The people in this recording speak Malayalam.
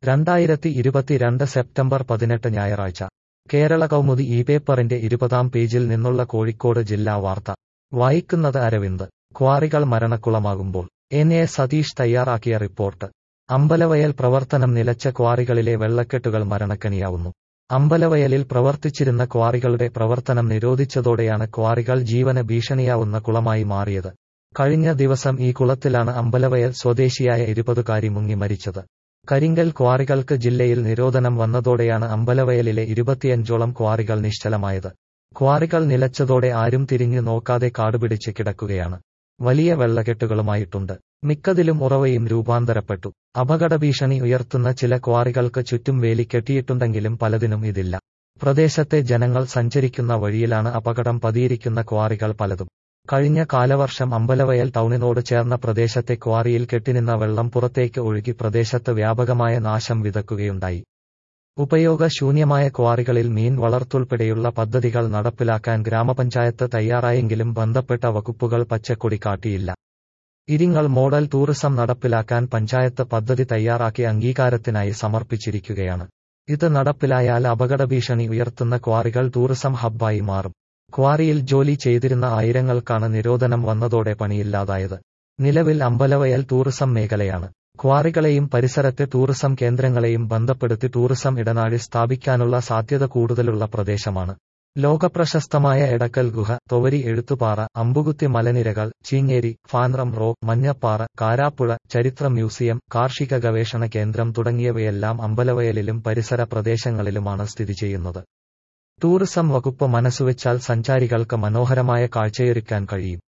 രണ്ടായിരത്തി ഇരുപത്തിരണ്ട് സെപ്റ്റംബർ പതിനെട്ട് ഞായറാഴ്ച കേരള കൗമുദി ഈ പേപ്പറിന്റെ ഇരുപതാം പേജിൽ നിന്നുള്ള കോഴിക്കോട് ജില്ലാ വാർത്ത വായിക്കുന്നത് അരവിന്ദ് ക്വാറികൾ മരണക്കുളമാകുമ്പോൾ എൻ എ സതീഷ് തയ്യാറാക്കിയ റിപ്പോർട്ട് അമ്പലവയൽ പ്രവർത്തനം നിലച്ച ക്വാറികളിലെ വെള്ളക്കെട്ടുകൾ മരണക്കണിയാവുന്നു അമ്പലവയലിൽ പ്രവർത്തിച്ചിരുന്ന ക്വാറികളുടെ പ്രവർത്തനം നിരോധിച്ചതോടെയാണ് ക്വാറികൾ ജീവന ഭീഷണിയാവുന്ന കുളമായി മാറിയത് കഴിഞ്ഞ ദിവസം ഈ കുളത്തിലാണ് അമ്പലവയൽ സ്വദേശിയായ ഇരുപതുകാരി മുങ്ങി മരിച്ചത് കരിങ്കൽ ക്വാറികൾക്ക് ജില്ലയിൽ നിരോധനം വന്നതോടെയാണ് അമ്പലവയലിലെ ഇരുപത്തിയഞ്ചോളം ക്വാറികൾ നിശ്ചലമായത് ക്വാറികൾ നിലച്ചതോടെ ആരും തിരിഞ്ഞു നോക്കാതെ കാടുപിടിച്ച് കിടക്കുകയാണ് വലിയ വെള്ളക്കെട്ടുകളുമായിട്ടുണ്ട് മിക്കതിലും ഉറവയും രൂപാന്തരപ്പെട്ടു അപകട ഭീഷണി ഉയർത്തുന്ന ചില ക്വാറികൾക്ക് ചുറ്റും വേലി കെട്ടിയിട്ടുണ്ടെങ്കിലും പലതിനും ഇതില്ല പ്രദേശത്തെ ജനങ്ങൾ സഞ്ചരിക്കുന്ന വഴിയിലാണ് അപകടം പതിയിരിക്കുന്ന ക്വാറികൾ പലതും കഴിഞ്ഞ കാലവർഷം അമ്പലവയൽ ടൗണിനോട് ചേർന്ന പ്രദേശത്തെ ക്വാറിയിൽ കെട്ടിനിന്ന വെള്ളം പുറത്തേക്ക് ഒഴുകി പ്രദേശത്ത് വ്യാപകമായ നാശം വിതക്കുകയുണ്ടായി ഉപയോഗശൂന്യമായ ക്വാറികളിൽ മീൻ വളർത്തുൾപ്പെടെയുള്ള പദ്ധതികൾ നടപ്പിലാക്കാൻ ഗ്രാമപഞ്ചായത്ത് തയ്യാറായെങ്കിലും ബന്ധപ്പെട്ട വകുപ്പുകൾ പച്ചക്കൊടി കാട്ടിയില്ല ഇരിങ്ങൾ മോഡൽ ടൂറിസം നടപ്പിലാക്കാൻ പഞ്ചായത്ത് പദ്ധതി തയ്യാറാക്കി അംഗീകാരത്തിനായി സമർപ്പിച്ചിരിക്കുകയാണ് ഇത് നടപ്പിലായാൽ അപകട ഭീഷണി ഉയർത്തുന്ന ക്വാറികൾ ടൂറിസം ഹബ്ബായി മാറും ക്വാറിയിൽ ജോലി ചെയ്തിരുന്ന ആയിരങ്ങൾക്കാണ് നിരോധനം വന്നതോടെ പണിയില്ലാതായത് നിലവിൽ അമ്പലവയൽ ടൂറിസം മേഖലയാണ് ക്വാറികളെയും പരിസരത്തെ ടൂറിസം കേന്ദ്രങ്ങളെയും ബന്ധപ്പെടുത്തി ടൂറിസം ഇടനാഴി സ്ഥാപിക്കാനുള്ള സാധ്യത കൂടുതലുള്ള പ്രദേശമാണ് ലോകപ്രശസ്തമായ എടക്കൽ ഗുഹ തൊവരി എഴുത്തുപാറ അമ്പുകുത്തി മലനിരകൾ ചീങ്ങേരി ഫാൻറം റോ മഞ്ഞപ്പാറ കാരാപ്പുഴ ചരിത്ര മ്യൂസിയം കാർഷിക ഗവേഷണ കേന്ദ്രം തുടങ്ങിയവയെല്ലാം അമ്പലവയലിലും പരിസര പ്രദേശങ്ങളിലുമാണ് സ്ഥിതി ചെയ്യുന്നത് ടൂറിസം വകുപ്പ് മനസ്സുവെച്ചാൽ സഞ്ചാരികൾക്ക് മനോഹരമായ കാഴ്ചയൊരുക്കാൻ കഴിയും